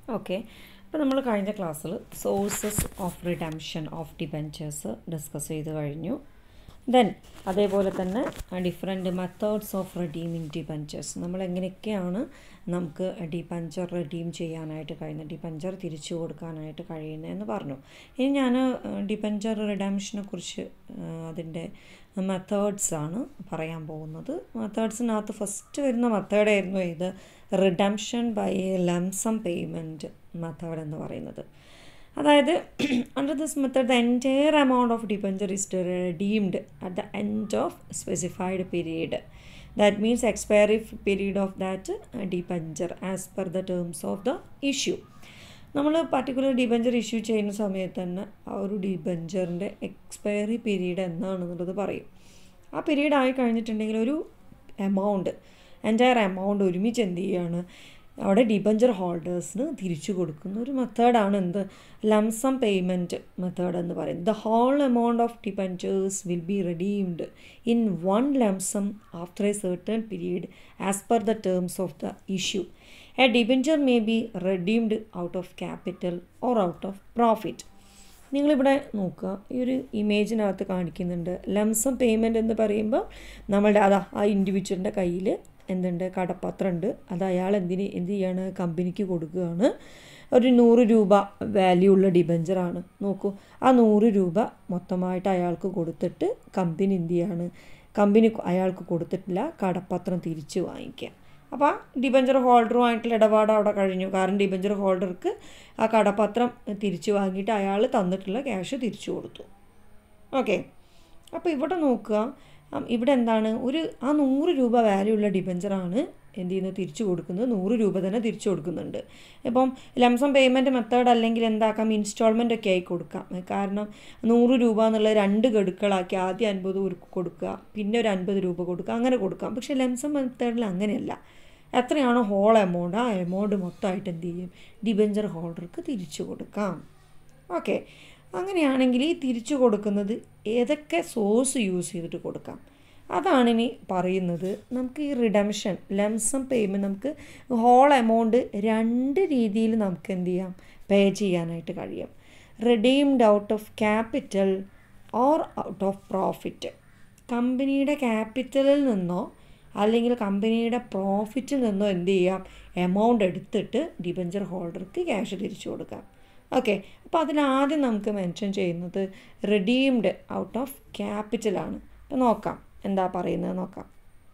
okay അപ്പോൾ നമ്മൾ കഴിഞ്ഞ ക്ലാസ്സിൽ sources of redemption of debentures discuss ചെയ്ത് കഴിഞ്ഞു ദെൻ അതേപോലെ തന്നെ different methods of redeeming debentures നമ്മൾ എങ്ങനെയൊക്കെയാണ് നമുക്ക് ഡിബഞ്ചർ റിഡീം ചെയ്യാനായിട്ട് കഴിയുന്നത് ഡിബഞ്ചർ തിരിച്ചു കൊടുക്കാനായിട്ട് കഴിയുന്നതെന്ന് പറഞ്ഞു ഇനി ഞാൻ ഡിബഞ്ചർ റിഡംഷനെ കുറിച്ച് അതിൻ്റെ മെത്തേഡ്സ് ആണ് പറയാൻ പോകുന്നത് മെത്തേഡ്സിനകത്ത് ഫസ്റ്റ് വരുന്ന മെത്തേഡായിരുന്നു ഇത് redemption by lump sum payment method എന്ന് പറയുന്നത് അതായത് under this method the entire amount of debenture is redeemed at the end of specified period that means expiry period of that debenture as per the terms of the issue നമ്മൾ particular debenture issue ചെയ്യുന്ന സമയത്ത് തന്നെ ആ ഒരു ഡിബഞ്ചറിൻ്റെ expiry period എന്നാണെന്നുള്ളത് പറയും ആ period ആയി കഴിഞ്ഞിട്ടുണ്ടെങ്കിൽ ഒരു എമൗണ്ട് എൻറ്റയർ എമൗണ്ട് ഒരുമിച്ച് എന്ത് ചെയ്യുകയാണ് അവിടെ ഡിബഞ്ചർ ഹോൾഡേഴ്സിന് തിരിച്ചു കൊടുക്കുന്ന ഒരു മെത്തേഡാണ് എന്ത് ലംസം പേയ്മെൻറ്റ് മെത്തേഡ് എന്ന് പറയുന്നത് the whole amount of debentures will be redeemed in one lump sum after a certain period as per the terms of the issue a debenture may be redeemed out of capital or out of profit നിങ്ങളിവിടെ നോക്കുക ഈ ഒരു ഇമേജിനകത്ത് കാണിക്കുന്നുണ്ട് lump sum payment എന്ന് പറയുമ്പോൾ നമ്മളുടെ അതാ ആ ഇൻഡിവിജ്വലിൻ്റെ കയ്യിൽ എന്തുണ്ട് കടപ്പത്രം ഉണ്ട് അത് അയാൾ എന്തിന് എന്ത് ചെയ്യാണ് കമ്പനിക്ക് കൊടുക്കുകയാണ് ഒരു നൂറ് രൂപ വാല്യൂ ഉള്ള ഡിബഞ്ചറാണ് നോക്കൂ ആ നൂറ് രൂപ മൊത്തമായിട്ട് അയാൾക്ക് കൊടുത്തിട്ട് കമ്പനി എന്ത് ചെയ്യാണ് കമ്പനി അയാൾക്ക് കൊടുത്തിട്ടില്ല കടപ്പത്രം തിരിച്ച് വാങ്ങിക്കുക അപ്പോൾ ആ ഡിബഞ്ചർ ഹോൾഡറുമായിട്ടുള്ള ഇടപാട് അവിടെ കഴിഞ്ഞു കാരണം ഡിബഞ്ചർ ഹോൾഡർക്ക് ആ കടപ്പത്രം തിരിച്ചു വാങ്ങിയിട്ട് അയാൾ തന്നിട്ടുള്ള ക്യാഷ് തിരിച്ചു കൊടുത്തു ഓക്കെ അപ്പോൾ ഇവിടെ നോക്കുക ഇവിടെ എന്താണ് ഒരു ആ നൂറ് രൂപ വാല്യൂ ഉള്ള ഡിബഞ്ചറാണ് എന്ത് ചെയ്യുന്നത് തിരിച്ചു കൊടുക്കുന്നത് നൂറ് രൂപ തന്നെ തിരിച്ചു കൊടുക്കുന്നുണ്ട് ഇപ്പം ലംസം പേയ്മെൻറ്റ് മെത്തേഡ് അല്ലെങ്കിൽ എന്താക്കാം ഇൻസ്റ്റാൾമെൻ്റ് ഒക്കെ ആയി കൊടുക്കാം കാരണം നൂറ് രൂപ എന്നുള്ള രണ്ട് ഗഡുക്കളാക്കി ആദ്യം അൻപത് കൊടുക്കുക പിന്നെ ഒരു അൻപത് രൂപ കൊടുക്കുക അങ്ങനെ കൊടുക്കാം പക്ഷേ ലംസം മെത്തേഡിൽ അങ്ങനെയല്ല എത്രയാണോ ഹോൾ എമൗണ്ട് ആ എമൗണ്ട് മൊത്തമായിട്ട് എന്ത് ചെയ്യും ഡിബഞ്ചർ ഹോൾഡർക്ക് തിരിച്ചു കൊടുക്കാം ഓക്കെ അങ്ങനെയാണെങ്കിൽ ഈ തിരിച്ചു കൊടുക്കുന്നത് ഏതൊക്കെ സോഴ്സ് യൂസ് ചെയ്തിട്ട് കൊടുക്കാം അതാണ് ഇനി പറയുന്നത് നമുക്ക് ഈ റിഡംഷൻ ലംസം പേയ്മെൻറ്റ് നമുക്ക് ഹോൾ എമൗണ്ട് രണ്ട് രീതിയിൽ നമുക്ക് എന്ത് ചെയ്യാം പേ ചെയ്യാനായിട്ട് കഴിയും redeemed out of capital or out of profit കമ്പനിയുടെ ക്യാപിറ്റലിൽ നിന്നോ അല്ലെങ്കിൽ കമ്പനിയുടെ പ്രോഫിറ്റിൽ നിന്നോ എന്ത് ചെയ്യാം എമൗണ്ട് എടുത്തിട്ട് ഡിബഞ്ചർ ഹോൾഡർക്ക് ക്യാഷ് തിരിച്ചു കൊടുക്കാം ഓക്കെ അപ്പോൾ അതിലാദ്യം നമുക്ക് മെൻഷൻ ചെയ്യുന്നത് റിഡീംഡ് ഔട്ട് ഓഫ് ക്യാപിറ്റലാണ് അപ്പോൾ നോക്കാം എന്താ പറയുന്നത് നോക്കാം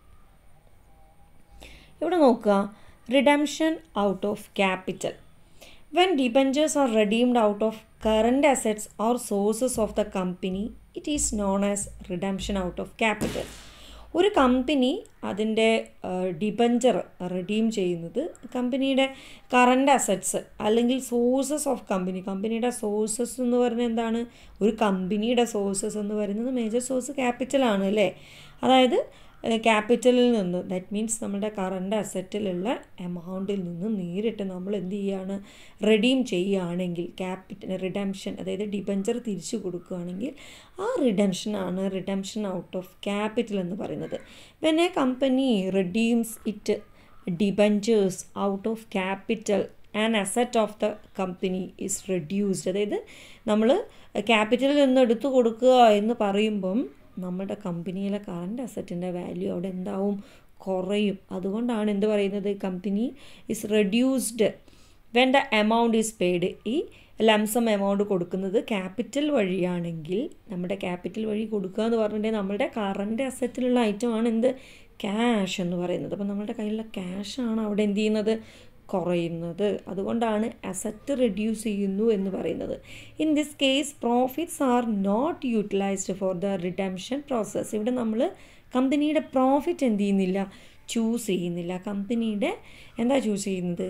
ഇവിടെ നോക്കുക redemption out of capital when debentures are redeemed out of current assets or sources of the company it is known as redemption out of capital ഒരു കമ്പനി അതിൻ്റെ ഡിബഞ്ചർ റിഡീം ചെയ്യുന്നത് കമ്പനിയുടെ കറണ്ട് അസറ്റ്സ് അല്ലെങ്കിൽ സോഴ്സസ് ഓഫ് കമ്പനി കമ്പനിയുടെ sources എന്ന് പറയുന്നത് എന്താണ് ഒരു കമ്പനിയുടെ സോഴ്സസ് എന്ന് പറയുന്നത് മേജർ സോഴ്സ് ക്യാപിറ്റലാണ് അല്ലേ അതായത് ക്യാപിറ്റലിൽ നിന്ന് ദാറ്റ് മീൻസ് നമ്മുടെ കറണ്ട് അസറ്റിലുള്ള എമൗണ്ടിൽ നിന്ന് നേരിട്ട് നമ്മൾ എന്ത് ചെയ്യുകയാണ് റിഡീം ചെയ്യുകയാണെങ്കിൽ ക്യാപിറ്റൽ റിഡംഷൻ അതായത് ഡിബഞ്ചർ തിരിച്ചു കൊടുക്കുകയാണെങ്കിൽ ആ റിഡംഷനാണ് റിഡംഷൻ ഔട്ട് ഓഫ് ക്യാപിറ്റൽ എന്ന് പറയുന്നത് when a company redeems it debentures out of capital and asset of the company is reduced അതായത് നമ്മൾ ക്യാപിറ്റലിൽ നിന്ന് എടുത്തു കൊടുക്കുക എന്ന് പറയുമ്പം നമ്മുടെ കമ്പനിയിലെ കറണ്ട് അസറ്റിൻ്റെ വാല്യൂ അവിടെ എന്താവും കുറയും അതുകൊണ്ടാണ് എന്ത് പറയുന്നത് company is reduced when the amount is paid ഈ ലംസം എമൗണ്ട് കൊടുക്കുന്നത് ക്യാപിറ്റൽ വഴിയാണെങ്കിൽ നമ്മുടെ ക്യാപിറ്റൽ വഴി കൊടുക്കുക എന്ന് പറഞ്ഞിട്ടുണ്ടെങ്കിൽ നമ്മുടെ കറണ്ട് അസറ്റിലുള്ള ഐറ്റമാണ് എന്ത് ക്യാഷ് എന്ന് പറയുന്നത് അപ്പോൾ നമ്മുടെ കയ്യിലുള്ള ക്യാഷാണ് അവിടെ എന്ത് ചെയ്യുന്നത് കുറയുന്നത് അതുകൊണ്ടാണ് അസറ്റ് റെഡ്യൂസ് ചെയ്യുന്നു എന്ന് പറയുന്നത് in this case profits are not utilised for the redemption process ഇവിടെ നമ്മൾ കമ്പനിയുടെ പ്രോഫിറ്റ് എന്ത് ചെയ്യുന്നില്ല ചൂസ് ചെയ്യുന്നില്ല കമ്പനിയുടെ എന്താ ചൂസ് ചെയ്യുന്നത്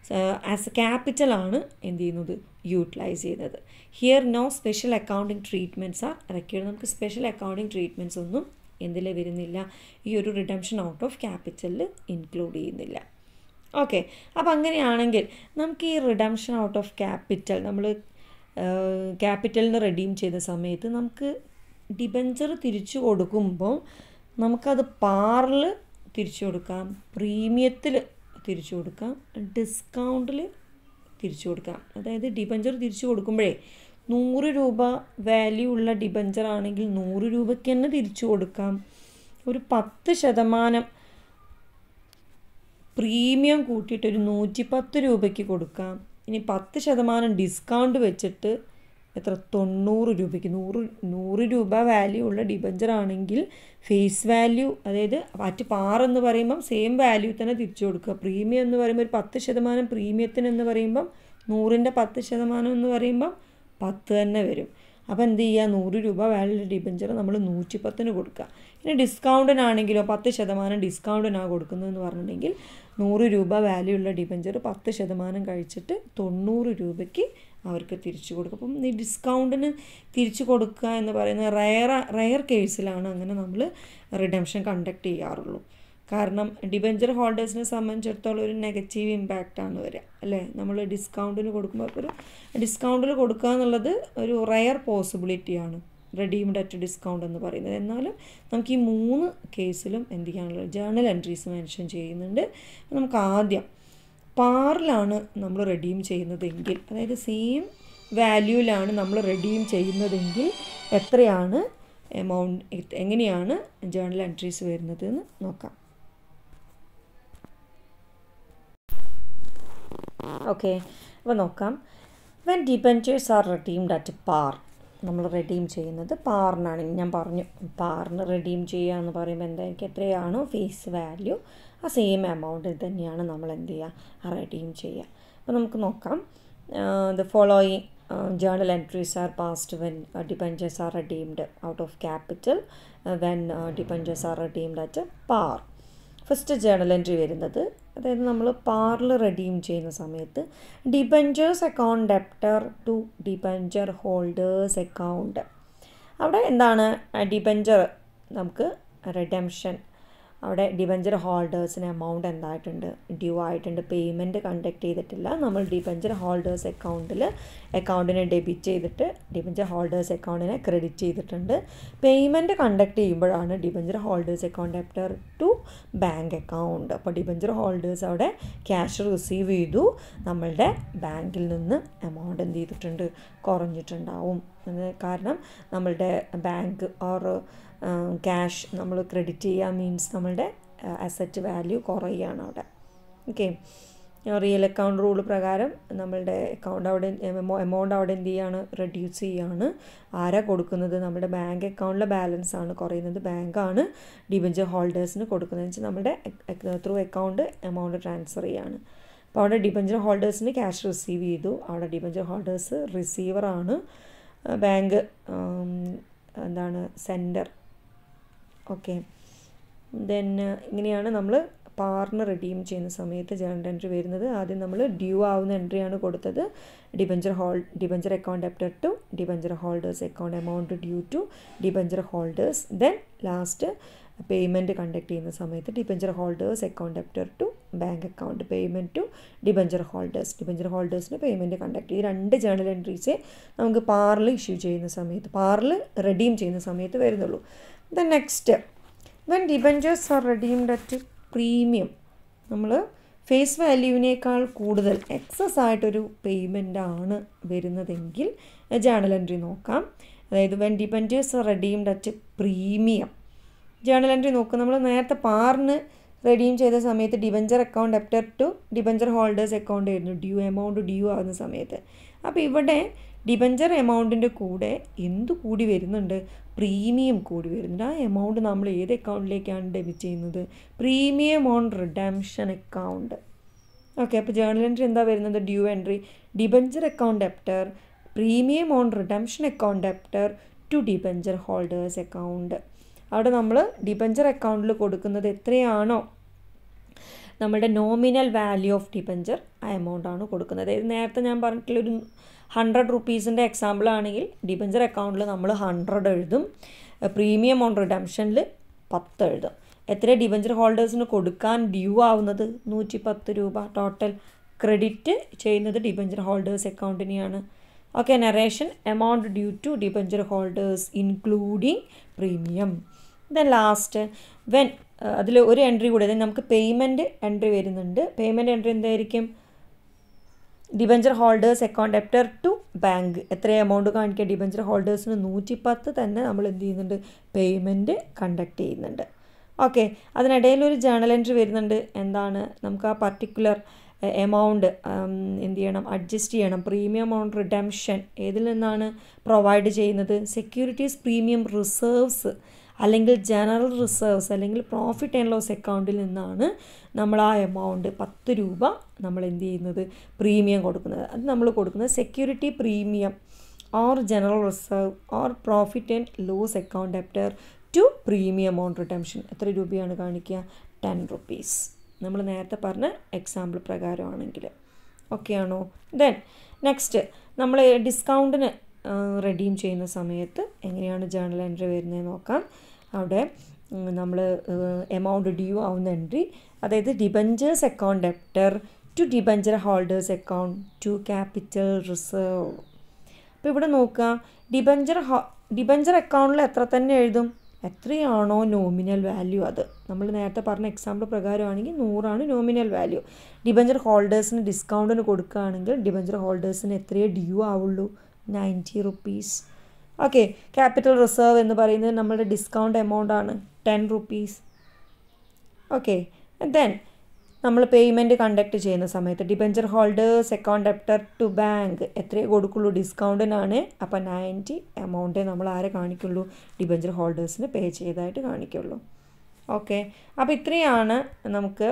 ആസ് ക്യാപിറ്റലാണ് എന്ത് ചെയ്യുന്നത് യൂട്ടിലൈസ് ചെയ്യുന്നത് here no special accounting treatments are ഇറക്കിയത് നമുക്ക് സ്പെഷ്യൽ അക്കൗണ്ടിങ് ട്രീറ്റ്മെൻറ്റ്സ് ഒന്നും എന്തിൽ വരുന്നില്ല ഈ ഒരു റിഡംഷൻ ഔട്ട് ഓഫ് ക്യാപിറ്റലിൽ ഇൻക്ലൂഡ് ചെയ്യുന്നില്ല ഓക്കെ അപ്പോൾ അങ്ങനെയാണെങ്കിൽ നമുക്ക് ഈ റിഡംഷൻ ഔട്ട് ഓഫ് ക്യാപിറ്റൽ നമ്മൾ ക്യാപിറ്റലിൽ നിന്ന് റെഡീം ചെയ്ത സമയത്ത് നമുക്ക് ഡിബഞ്ചർ തിരിച്ചു കൊടുക്കുമ്പോൾ നമുക്കത് പാറിൽ തിരിച്ചു കൊടുക്കാം പ്രീമിയത്തിൽ തിരിച്ചു കൊടുക്കാം ഡിസ്കൗണ്ടിൽ തിരിച്ചു കൊടുക്കാം അതായത് ഡിബഞ്ചർ തിരിച്ചു കൊടുക്കുമ്പോഴേ നൂറ് രൂപ വാല്യൂ ഉള്ള ഡിബഞ്ചർ ആണെങ്കിൽ നൂറ് രൂപയ്ക്ക് തന്നെ തിരിച്ചു കൊടുക്കാം ഒരു പത്ത് ശതമാനം പ്രീമിയം കൂട്ടിയിട്ട് ഒരു നൂറ്റി പത്ത് രൂപയ്ക്ക് കൊടുക്കാം ഇനി പത്ത് ശതമാനം ഡിസ്കൗണ്ട് വെച്ചിട്ട് എത്ര തൊണ്ണൂറ് രൂപയ്ക്ക് നൂറ് നൂറ് രൂപ വാല്യൂ ഉള്ള ഡിബഞ്ചർ ആണെങ്കിൽ ഫേസ് വാല്യൂ അതായത് മറ്റ് പാർ എന്ന് പറയുമ്പം സെയിം വാല്യൂ തന്നെ തിരിച്ചു കൊടുക്കുക പ്രീമിയം എന്ന് പറയുമ്പോൾ ഒരു പത്ത് ശതമാനം പ്രീമിയത്തിന് എന്ന് പറയുമ്പം നൂറിൻ്റെ പത്ത് ശതമാനം എന്ന് പറയുമ്പം പത്ത് തന്നെ വരും അപ്പോൾ എന്ത് ചെയ്യുക നൂറ് രൂപ വാല്യൂ ഡിബഞ്ചർ നമ്മൾ നൂറ്റി പത്തിന് കൊടുക്കുക ഇനി ഡിസ്കൗണ്ടിനാണെങ്കിലോ പത്ത് ശതമാനം ഡിസ്കൗണ്ടിനാണ് കൊടുക്കുന്നതെന്ന് പറഞ്ഞിട്ടുണ്ടെങ്കിൽ നൂറ് രൂപ വാല്യൂ ഉള്ള ഡിബഞ്ചർ പത്ത് ശതമാനം കഴിച്ചിട്ട് തൊണ്ണൂറ് രൂപയ്ക്ക് അവർക്ക് തിരിച്ചു കൊടുക്കും അപ്പം ഈ ഡിസ്കൗണ്ടിന് തിരിച്ചു കൊടുക്കുക എന്ന് പറയുന്നത് റയർ റയർ കേസിലാണ് അങ്ങനെ നമ്മൾ റിഡംഷൻ കണ്ടക്ട് ചെയ്യാറുള്ളൂ കാരണം ഡിബഞ്ചർ ഹോൾഡേഴ്സിനെ സംബന്ധിച്ചിടത്തോളം ഒരു നെഗറ്റീവ് ഇമ്പാക്റ്റാണ് വരിക അല്ലേ നമ്മൾ ഡിസ്കൗണ്ടിന് കൊടുക്കുമ്പോൾ ഒരു ഡിസ്കൗണ്ടിൽ കൊടുക്കുക എന്നുള്ളത് ഒരു റയർ പോസിബിലിറ്റിയാണ് റെഡീംഡ് അറ്റ് ഡിസ്കൗണ്ട് എന്ന് പറയുന്നത് എന്നാലും നമുക്ക് ഈ മൂന്ന് കേസിലും എന്ത് ചെയ്യാനുള്ളത് ജേർണൽ എൻട്രീസ് മെൻഷൻ ചെയ്യുന്നുണ്ട് നമുക്ക് ആദ്യം പാറിലാണ് നമ്മൾ റെഡീം ചെയ്യുന്നതെങ്കിൽ അതായത് സെയിം വാല്യൂവിലാണ് നമ്മൾ റെഡീം ചെയ്യുന്നതെങ്കിൽ എത്രയാണ് എമൗണ്ട് എങ്ങനെയാണ് ജേർണൽ എൻട്രീസ് വരുന്നത് എന്ന് നോക്കാം ഓക്കെ അപ്പോൾ നോക്കാം when debentures are redeemed at par നമ്മൾ റെഡീം ചെയ്യുന്നത് പാറിനാണ് ഞാൻ പറഞ്ഞു പാറിന് റെഡീം ചെയ്യുക എന്ന് പറയുമ്പോൾ എന്തായിരിക്കും എത്രയാണോ ഫേസ് വാല്യൂ ആ സെയിം എമൗണ്ട് തന്നെയാണ് നമ്മൾ എന്ത് ചെയ്യുക റെഡീം ചെയ്യുക അപ്പോൾ നമുക്ക് നോക്കാം the following journal entries are passed when debentures are redeemed out of capital when debentures are redeemed at par first journal entry വരുന്നത് അതായത് നമ്മൾ പാറിൽ റെഡീം ചെയ്യുന്ന സമയത്ത് debentures account debtor to debenture holders account അവിടെ എന്താണ് ഡിബഞ്ചർ നമുക്ക് redemption അവിടെ ഡിബഞ്ചർ ഹോൾഡേഴ്സിന് എമൗണ്ട് എന്തായിട്ടുണ്ട് ഡ്യൂ ആയിട്ടുണ്ട് പേയ്മെൻറ്റ് കണ്ടക്ട് ചെയ്തിട്ടില്ല നമ്മൾ ഡിബഞ്ചർ ഹോൾഡേഴ്സ് അക്കൗണ്ടിൽ അക്കൗണ്ടിനെ ഡെബിറ്റ് ചെയ്തിട്ട് ഡിബഞ്ചർ ഹോൾഡേഴ്സ് അക്കൗണ്ടിനെ ക്രെഡിറ്റ് ചെയ്തിട്ടുണ്ട് പേയ്മെൻറ്റ് കണ്ടക്ട് ചെയ്യുമ്പോഴാണ് debenture holders account after to bank account അപ്പോൾ ഡിബഞ്ചർ ഹോൾഡേഴ്സ് അവിടെ ക്യാഷ് റിസീവ് ചെയ്തു നമ്മളുടെ ബാങ്കിൽ നിന്ന് എമൗണ്ട് എന്ത് ചെയ്തിട്ടുണ്ട് കുറഞ്ഞിട്ടുണ്ടാവും കാരണം നമ്മളുടെ ബാങ്ക് ഓർ ക്യാഷ് നമ്മൾ ക്രെഡിറ്റ് ചെയ്യുക മീൻസ് നമ്മളുടെ അസറ്റ് വാല്യൂ കുറയുകയാണ് അവിടെ ഓക്കെ റിയൽ അക്കൗണ്ട് റൂൾ പ്രകാരം നമ്മളുടെ അക്കൗണ്ട് അവിടെ എമൗണ്ട് അവിടെ എന്ത് ചെയ്യാണ് റെഡ്യൂസ് ചെയ്യുകയാണ് ആരാ കൊടുക്കുന്നത് നമ്മുടെ ബാങ്ക് അക്കൗണ്ടിലെ ബാലൻസ് ആണ് കുറയുന്നത് ബാങ്കാണ് ഡിബഞ്ചർ ഹോൾഡേഴ്സിന് കൊടുക്കുന്നത് വെച്ചാൽ നമ്മുടെ ത്രൂ അക്കൗണ്ട് എമൗണ്ട് ട്രാൻസ്ഫർ ചെയ്യാണ് അപ്പോൾ അവിടെ ഡിബഞ്ചർ ഹോൾഡേഴ്സിന് ക്യാഷ് റിസീവ് ചെയ്തു അവിടെ ഡിബഞ്ചർ ഹോൾഡേഴ്സ് റിസീവറാണ് ബാങ്ക് എന്താണ് സെൻഡർ ഓക്കെ ദെൻ ഇങ്ങനെയാണ് നമ്മൾ പാറിന് റെഡീം ചെയ്യുന്ന സമയത്ത് ജേണൽ എൻട്രി വരുന്നത് ആദ്യം നമ്മൾ ഡ്യൂ ആവുന്ന എൻട്രിയാണ് കൊടുത്തത് ഡിബഞ്ചർ ഹോൾ debenture account after to debenture holders account amount due to debenture holders then last payment conduct ചെയ്യുന്ന സമയത്ത് debenture holders account after to bank account payment to debenture holders debenture ഹോൾഡേഴ്സിന് പേയ്മെൻറ്റ് കണ്ടക്ട് ഈ രണ്ട് journal എൻട്രീസേ നമുക്ക് പാറിൽ issue ചെയ്യുന്ന സമയത്ത് പാറിൽ redeem ചെയ്യുന്ന സമയത്ത് വരുന്നുള്ളൂ then next when debentures are redeemed at premium നമ്മൾ ഫേസ് വാല്യൂവിനേക്കാൾ കൂടുതൽ എക്സസ് ആയിട്ടൊരു പേയ്മെൻ്റ് ആണ് വരുന്നതെങ്കിൽ ജേണൽ എൻട്രി നോക്കാം അതായത് when debentures are redeemed at premium journal entry നോക്കുക നമ്മൾ നേരത്തെ പാറിന് റെഡീം ചെയ്ത സമയത്ത് debenture account എപ്റ്റർ to debenture holders account ആയിരുന്നു ഡ്യൂ എമൗണ്ട് ഡ്യൂ ആകുന്ന സമയത്ത് അപ്പോൾ ഇവിടെ ഡിബഞ്ചർ എമൗണ്ടിൻ്റെ കൂടെ എന്ത് കൂടി വരുന്നുണ്ട് പ്രീമിയം കൂടി വരുന്നുണ്ട് ആ എമൗണ്ട് നമ്മൾ ഏത് അക്കൗണ്ടിലേക്കാണ് ഡെബിറ്റ് ചെയ്യുന്നത് premium on redemption account okay അപ്പോൾ ജേണൽ എൻട്രി എന്താ വരുന്നത് due entry debenture account debtor premium on redemption account എപ്റ്റർ to debenture holders account അവിടെ നമ്മൾ ഡിബഞ്ചർ അക്കൗണ്ടിൽ കൊടുക്കുന്നത് എത്രയാണോ നമ്മുടെ നോമിനൽ വാല്യൂ ഓഫ് ഡിബഞ്ചർ ആ എമൗണ്ട് ആണ് കൊടുക്കുന്നത് അതായത് നേരത്തെ ഞാൻ പറഞ്ഞിട്ടുള്ള ഒരു ഹൺഡ്രഡ് റുപ്പീസിൻ്റെ എക്സാമ്പിൾ ആണെങ്കിൽ ഡിബഞ്ചർ അക്കൗണ്ടിൽ നമ്മൾ ഹൺഡ്രഡ് എഴുതും പ്രീമിയം ഓൺ റിഡംഷനിൽ പത്ത് എഴുതും എത്ര ഡിബഞ്ചർ ഹോൾഡേഴ്സിന് കൊടുക്കാൻ ഡ്യൂ ആവുന്നത് നൂറ്റി പത്ത് രൂപ ടോട്ടൽ ക്രെഡിറ്റ് ചെയ്യുന്നത് ഡിബഞ്ചർ ഹോൾഡേഴ്സ് അക്കൗണ്ടിനെയാണ് okay narration amount due to debenture holders including premium then last when അതിൽ ഒരു എൻട്രി കൂടി അതായത് നമുക്ക് പേയ്മെൻറ്റ് എൻട്രി വരുന്നുണ്ട് പേയ്മെൻറ്റ് എൻട്രി എന്തായിരിക്കും debenture holders account debtor to bank എത്ര എമൗണ്ട് കാണിക്കുക ഡിബഞ്ചർ ഹോൾഡേഴ്സിന് നൂറ്റി പത്ത് തന്നെ നമ്മൾ എന്ത് ചെയ്യുന്നുണ്ട് പേയ്മെൻറ്റ് കണ്ടക്ട് ചെയ്യുന്നുണ്ട് ഓക്കെ അതിനിടയിൽ ഒരു ജേണൽ എൻട്രി വരുന്നുണ്ട് എന്താണ് നമുക്ക് ആ പർട്ടിക്കുലർ എമൗണ്ട് എന്ത് ചെയ്യണം അഡ്ജസ്റ്റ് ചെയ്യണം പ്രീമിയം ഓൺ റിഡംഷൻ ഏതിൽ നിന്നാണ് പ്രൊവൈഡ് ചെയ്യുന്നത് സെക്യൂരിറ്റീസ് പ്രീമിയം റിസർവ്സ് അല്ലെങ്കിൽ ജനറൽ റിസർവ്സ് അല്ലെങ്കിൽ പ്രോഫിറ്റ് ആൻഡ് ലോസ് അക്കൗണ്ടിൽ നിന്നാണ് നമ്മൾ ആ എമൗണ്ട് പത്ത് രൂപ നമ്മൾ എന്ത് ചെയ്യുന്നത് പ്രീമിയം കൊടുക്കുന്നത് അത് നമ്മൾ കൊടുക്കുന്നത് security premium or general reserve or profit and loss account debtor to premium on redemption എത്ര രൂപയാണ് കാണിക്കുക ടെൻ റുപ്പീസ് നമ്മൾ നേരത്തെ പറഞ്ഞ എക്സാമ്പിൾ പ്രകാരമാണെങ്കിൽ ഓക്കെ ആണോ ദെൻ നെക്സ്റ്റ് നമ്മൾ ഡിസ്കൗണ്ടിന് റെഡീം ചെയ്യുന്ന സമയത്ത് എങ്ങനെയാണ് ജേണൽ എൻട്രി വരുന്നത് നോക്കാം അവിടെ നമ്മൾ എമൗണ്ട് ഡ്യൂ ആവുന്ന എൻട്രി അതായത് debentures account debtor to debenture holders account to capital reserve അപ്പോൾ ഇവിടെ നോക്കുക ഡിബഞ്ചർ ഹോ ഡിബഞ്ചർ അക്കൗണ്ടിൽ എത്ര തന്നെ എഴുതും എത്രയാണോ നോമിനൽ വാല്യൂ അത് നമ്മൾ നേരത്തെ പറഞ്ഞ എക്സാമ്പിൾ പ്രകാരമാണെങ്കിൽ നൂറാണ് നോമിനൽ വാല്യൂ ഡിബഞ്ചർ ഹോൾഡേഴ്സിന് ഡിസ്കൗണ്ടിന് കൊടുക്കുകയാണെങ്കിൽ ഡിബഞ്ചർ ഹോൾഡേഴ്സിന് എത്രയേ ഡ്യൂ ആവുള്ളൂ ninety rupees okay capital reserve എന്ന് പറയുന്നത് നമ്മുടെ ഡിസ്കൗണ്ട് എമൗണ്ട് ആണ് ടെൻ റുപ്പീസ് ഓക്കെ ദെൻ നമ്മൾ പേയ്മെൻറ്റ് കണ്ടക്ട് ചെയ്യുന്ന സമയത്ത് debenture holders account debtor to bank എത്രയേ കൊടുക്കുള്ളൂ ഡിസ്കൗണ്ടിനാണ് അപ്പോൾ നയൻറ്റി എമൗണ്ടേ നമ്മൾ ആരെ കാണിക്കുള്ളൂ ഡിബഞ്ചർ ഹോൾഡേഴ്സിന് പേ ചെയ്തതായിട്ട് കാണിക്കുള്ളൂ ഓക്കെ അപ്പോൾ ഇത്രയാണ് നമുക്ക്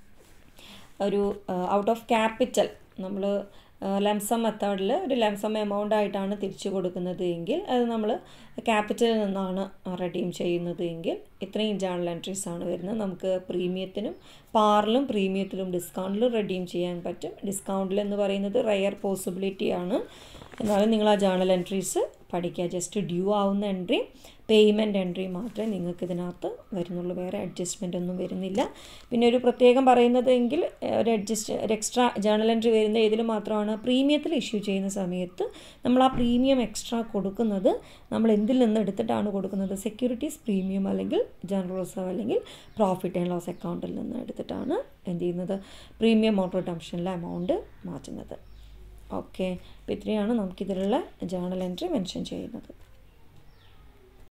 ഒരു ഔട്ട് ഓഫ് ക്യാപിറ്റൽ നമ്മൾ ലംസം മെത്തേഡിൽ ഒരു ലംസം എമൗണ്ട് ആയിട്ടാണ് തിരിച്ചു കൊടുക്കുന്നത് എങ്കിൽ അത് നമ്മൾ ക്യാപിറ്റലിൽ നിന്നാണ് റെഡീം ചെയ്യുന്നത് എങ്കിൽ ഇത്രയും ജേണൽ എൻട്രീസ് ആണ് വരുന്നത് നമുക്ക് പ്രീമിയത്തിനും പാറിലും പ്രീമിയത്തിലും ഡിസ്കൗണ്ടിലും റെഡീം ചെയ്യാൻ പറ്റും ഡിസ്കൗണ്ടിൽ എന്ന് പറയുന്നത് റയർ പോസിബിലിറ്റി ആണ് എന്നാലും നിങ്ങൾ ആ ജേണൽ എൻട്രീസ് പഠിക്കുക ജസ്റ്റ് ഡ്യൂ ആവുന്ന എൻട്രി പേയ്മെൻറ്റ് എൻട്രി മാത്രമേ നിങ്ങൾക്ക് ഇതിനകത്ത് വരുന്നുള്ളൂ വേറെ അഡ്ജസ്റ്റ്മെൻ്റ് ഒന്നും വരുന്നില്ല പിന്നെ ഒരു പ്രത്യേകം പറയുന്നത് എങ്കിൽ ഒരു അഡ്ജസ്റ്റ് ഒരു എക്സ്ട്രാ ജേണൽ എൻട്രി വരുന്ന ഏതിൽ മാത്രമാണ് പ്രീമിയത്തിൽ ഇഷ്യൂ ചെയ്യുന്ന സമയത്ത് നമ്മൾ ആ പ്രീമിയം എക്സ്ട്രാ കൊടുക്കുന്നത് നമ്മൾ എന്തിൽ നിന്ന് എടുത്തിട്ടാണ് കൊടുക്കുന്നത് സെക്യൂരിറ്റീസ് പ്രീമിയം അല്ലെങ്കിൽ ജനറൽ റിസർവ് അല്ലെങ്കിൽ പ്രോഫിറ്റ് ആൻഡ് ലോസ് അക്കൗണ്ടിൽ നിന്ന് എടുത്തിട്ടാണ് എന്ത് ചെയ്യുന്നത് പ്രീമിയം ഓട്ടോ റിഡംഷനിലെ എമൗണ്ട് മാറ്റുന്നത് ഓക്കെ അപ്പോൾ ഇത്രയാണ് നമുക്കിതിലുള്ള ജേണൽ എൻട്രി മെൻഷൻ ചെയ്യുന്നത്